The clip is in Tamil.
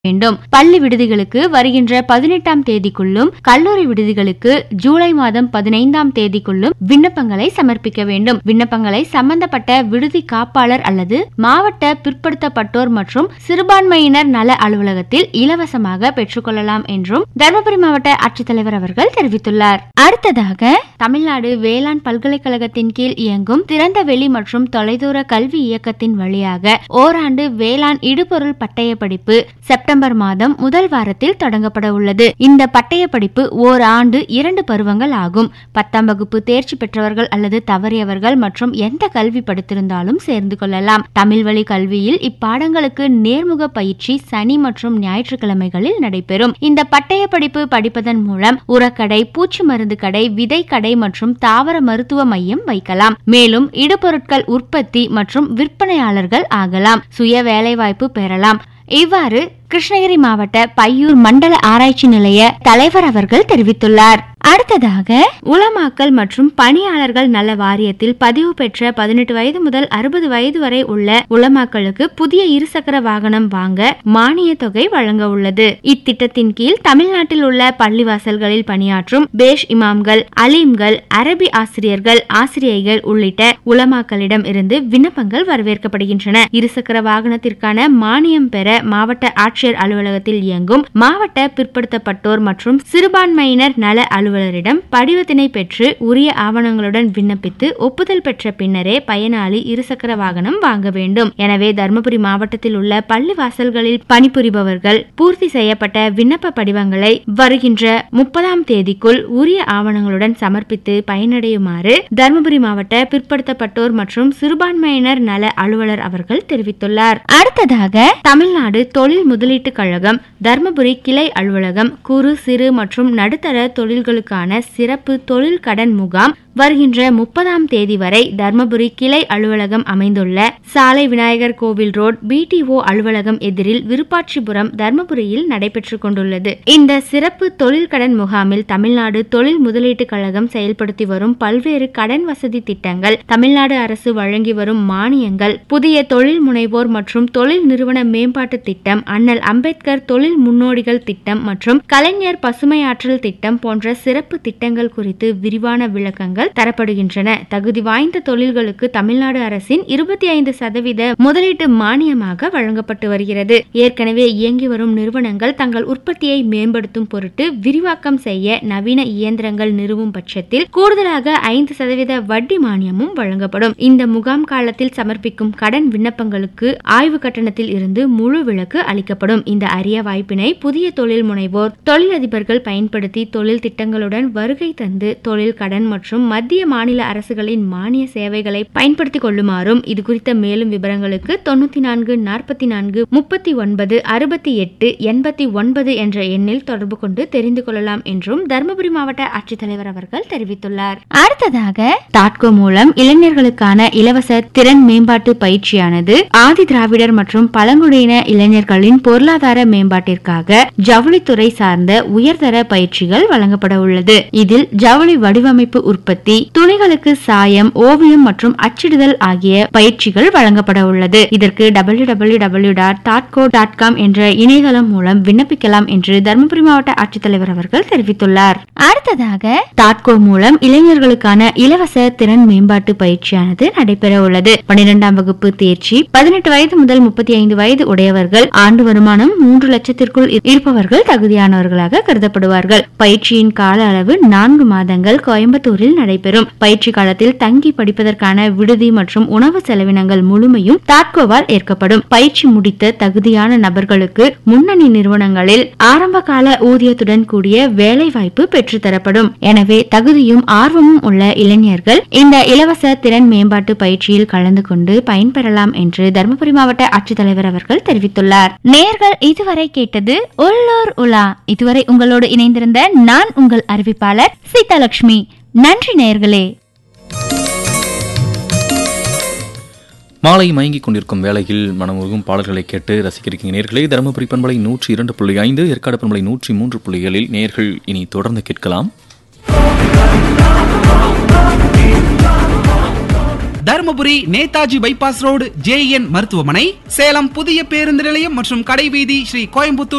வேண்டும் பள்ளி விடுதிகளுக்கு வருகின்ற பதினெட்டாம் தேதிக்குள்ளும் கல்லூரி விடுதிகளுக்கு ஜூலை மாதம் பதினைந்தாம் தேதிக்குள்ளும் விண்ணப்பங்களை சமர்ப்பிக்க வேண்டும் விண்ணப்பங்களை சம்பந்தப்பட்ட விடுதி காப்பாளர் அல்லது மாவட்ட பிற்படுத்தப்பட்டோர் மற்றும் சிறுபான்மையினர் நல அலுவலகத்தில் இலவசமாக பெற்றுக்கொள்ளலாம் என்றும் தருமபுரி மாவட்ட ஆட்சித்தலைவர் அவர்கள் தெரிவித்துள்ளார் அடுத்ததாக தமிழ்நாடு வேளாண் பல்கலைக்கழகத்தின் கீழ் இயங்கும் திறந்த வெளி மற்றும் தொலைதூர கல்வி இயக்கத்தின் வழியாக ஓராண்டு வேளாண் இடுபொருள் பட்டய படிப்பு செப்டம்பர் மாதம் முதல் வாரத்தில் தொடங்கப்பட உள்ளது இந்த பட்டய படிப்பு ஓர் ஆண்டு இரண்டு பருவங்கள் ஆகும் பத்தாம் வகுப்பு தேர்ச்சி பெற்றவர்கள் அல்லது தவறியவர்கள் மற்றும் எந்த கல்வி படித்திருந்தாலும் சேர்ந்து கொள்ளலாம் தமிழ் வழி கல்வியில் இப்பாடங்களுக்கு நேர்முக பயிற்சி சனி மற்றும் ஞாயிற்றுக்கிழமைகளில் நடைபெறும் இந்த பட்டய படிப்பு படிப்பதன் மூலம் உரக்கடை பூச்சி மருந்து கடை விதை கடை மற்றும் தாவர மருத்துவ மையம் வைக்கலாம் மேலும் இடுபொருட்கள் உற்பத்தி மற்றும் விற்பனையாளர்கள் ஆகலாம் சுய வேலைவாய்ப்பு பெறலாம் இவ்வாறு கிருஷ்ணகிரி மாவட்ட பையூர் மண்டல ஆராய்ச்சி நிலைய தலைவர் அவர்கள் தெரிவித்துள்ளார் அடுத்ததாக உலமாக்கல் மற்றும் பணியாளர்கள் நல வாரியத்தில் பதிவு பெற்ற பதினெட்டு வயது முதல் அறுபது வயது வரை உள்ள உலமாக்களுக்கு புதிய இருசக்கர வாகனம் வாங்க மானிய தொகை வழங்க உள்ளது இத்திட்டத்தின் கீழ் தமிழ்நாட்டில் உள்ள பள்ளிவாசல்களில் பணியாற்றும் பேஷ் இமாம்கள் அலீம்கள் அரபி ஆசிரியர்கள் ஆசிரியைகள் உள்ளிட்ட உலமாக்களிடம் இருந்து விண்ணப்பங்கள் வரவேற்கப்படுகின்றன இருசக்கர வாகனத்திற்கான மானியம் பெற மாவட்ட ஆட்சியர் அலுவலகத்தில் இயங்கும் மாவட்ட பிற்படுத்தப்பட்டோர் மற்றும் சிறுபான்மையினர் நல அலுவலரிடம் படிவத்தினை பெற்று உரிய ஆவணங்களுடன் விண்ணப்பித்து ஒப்புதல் பெற்ற பின்னரே பயனாளி இருசக்கர வாகனம் வாங்க வேண்டும் எனவே தருமபுரி மாவட்டத்தில் உள்ள பள்ளி வாசல்களில் பணிபுரிபவர்கள் பூர்த்தி செய்யப்பட்ட விண்ணப்ப படிவங்களை வருகின்ற முப்பதாம் தேதிக்குள் உரிய ஆவணங்களுடன் சமர்ப்பித்து பயனடையுமாறு தருமபுரி மாவட்ட பிற்படுத்தப்பட்டோர் மற்றும் சிறுபான்மையினர் நல அலுவலர் அவர்கள் தெரிவித்துள்ளார் அடுத்ததாக தமிழ்நாடு தொழில் முதலீட்டுக் கழகம் தர்மபுரி கிளை அலுவலகம் குறு சிறு மற்றும் நடுத்தர தொழில்களுக்கான சிறப்பு தொழில் கடன் முகாம் வருகின்ற முப்பதாம் தேதி வரை தர்மபுரி கிளை அலுவலகம் அமைந்துள்ள சாலை விநாயகர் கோவில் ரோட் பிடிஓ அலுவலகம் எதிரில் விருப்பாட்சிபுரம் தர்மபுரியில் நடைபெற்றுக் கொண்டுள்ளது இந்த சிறப்பு தொழில் கடன் முகாமில் தமிழ்நாடு தொழில் முதலீட்டுக் கழகம் செயல்படுத்தி வரும் பல்வேறு கடன் வசதி திட்டங்கள் தமிழ்நாடு அரசு வழங்கி வரும் மானியங்கள் புதிய தொழில் முனைவோர் மற்றும் தொழில் நிறுவன மேம்பாட்டு திட்டம் அண்ணல் அம்பேத்கர் தொழில் முன்னோடிகள் திட்டம் மற்றும் கலைஞர் பசுமையாற்றல் திட்டம் போன்ற சிறப்பு திட்டங்கள் குறித்து விரிவான விளக்கங்கள் தரப்படுகின்றன தகுதி வாய்ந்த தொழில்களுக்கு தமிழ்நாடு அரசின் இருபத்தி ஐந்து சதவீத முதலீட்டு மானியமாக வழங்கப்பட்டு வருகிறது ஏற்கனவே இயங்கி வரும் நிறுவனங்கள் தங்கள் உற்பத்தியை மேம்படுத்தும் பொருட்டு விரிவாக்கம் செய்ய நவீன இயந்திரங்கள் நிறுவும் பட்சத்தில் கூடுதலாக ஐந்து சதவீத வட்டி மானியமும் வழங்கப்படும் இந்த முகாம் காலத்தில் சமர்ப்பிக்கும் கடன் விண்ணப்பங்களுக்கு ஆய்வு கட்டணத்தில் இருந்து முழு விலக்கு அளிக்கப்படும் இந்த அரிய வாய்ப்பினை புதிய தொழில் முனைவோர் தொழிலதிபர்கள் பயன்படுத்தி தொழில் திட்டங்களுடன் வருகை தந்து தொழில் கடன் மற்றும் மத்திய மாநில அரசுகளின் மானிய சேவைகளை பயன்படுத்திக் கொள்ளுமாறும் இது குறித்த மேலும் விவரங்களுக்கு தொண்ணூத்தி நான்கு நாற்பத்தி நான்கு முப்பத்தி ஒன்பது அறுபத்தி எட்டு எண்பத்தி ஒன்பது என்ற எண்ணில் தொடர்பு கொண்டு தெரிந்து கொள்ளலாம் என்றும் தருமபுரி மாவட்ட ஆட்சித்தலைவர் அவர்கள் தெரிவித்துள்ளார் அடுத்ததாக தாட்கோ மூலம் இளைஞர்களுக்கான இலவச திறன் மேம்பாட்டு பயிற்சியானது ஆதி திராவிடர் மற்றும் பழங்குடியின இளைஞர்களின் பொருளாதார மேம்பாட்டிற்காக ஜவுளித்துறை சார்ந்த உயர்தர பயிற்சிகள் வழங்கப்பட உள்ளது இதில் ஜவுளி வடிவமைப்பு உற்பத்தி துணிகளுக்கு சாயம் ஓவியம் மற்றும் அச்சிடுதல் ஆகிய பயிற்சிகள் வழங்கப்பட உள்ளது இதற்கு டபிள்யூ டபிள்யூ டபிள்யூ டாட் தாட்கோ டாட் காம் என்ற இணையதளம் மூலம் விண்ணப்பிக்கலாம் என்று தருமபுரி மாவட்ட ஆட்சித்தலைவர் அவர்கள் தெரிவித்துள்ளார் அடுத்ததாக தாட்கோ மூலம் இளைஞர்களுக்கான இலவச திறன் மேம்பாட்டு பயிற்சியானது நடைபெற உள்ளது பனிரெண்டாம் வகுப்பு தேர்ச்சி பதினெட்டு வயது முதல் முப்பத்தி ஐந்து வயது உடையவர்கள் ஆண்டு வருமானம் மூன்று லட்சத்திற்குள் இருப்பவர்கள் தகுதியானவர்களாக கருதப்படுவார்கள் பயிற்சியின் கால அளவு நான்கு மாதங்கள் கோயம்புத்தூரில் நடைபெறும் பயிற்சி காலத்தில் தங்கி படிப்பதற்கான விடுதி மற்றும் உணவு செலவினங்கள் முழுமையும் தாட்கோவால் ஏற்கப்படும் பயிற்சி முடித்த தகுதியான நபர்களுக்கு முன்னணி நிறுவனங்களில் ஆரம்ப கால ஊதியத்துடன் கூடிய வேலை வாய்ப்பு பெற்றுத்தரப்படும் எனவே தகுதியும் ஆர்வமும் உள்ள இளைஞர்கள் இந்த இலவச திறன் மேம்பாட்டு பயிற்சியில் கலந்து கொண்டு பயன்பெறலாம் என்று தருமபுரி மாவட்ட ஆட்சித்தலைவர் அவர்கள் தெரிவித்துள்ளார் நேர்கள் இதுவரை கேட்டது உள்ளூர் உலா இதுவரை உங்களோடு இணைந்திருந்த நான் உங்கள் அறிவிப்பாளர் சீதாலட்சுமி நன்றி நேர்களே மாலை மயங்கிக் கொண்டிருக்கும் வேளையில் மனமுருகும் பாடல்களை கேட்டு ரசிக்கிறீங்க நேர்களே தருமபுரி பண்பலை நூற்றி இரண்டு புள்ளி ஐந்து ஏற்காடு பண்பலை நூற்றி மூன்று புள்ளிகளில் நேர்கள் இனி தொடர்ந்து கேட்கலாம் Dharmapuri Netaji bypass road JN மருத்துவமனை சேலம் புதிய பேருந்து நிலையம் மற்றும் கடைவீதி ஸ்ரீ கோயம்புத்தூர்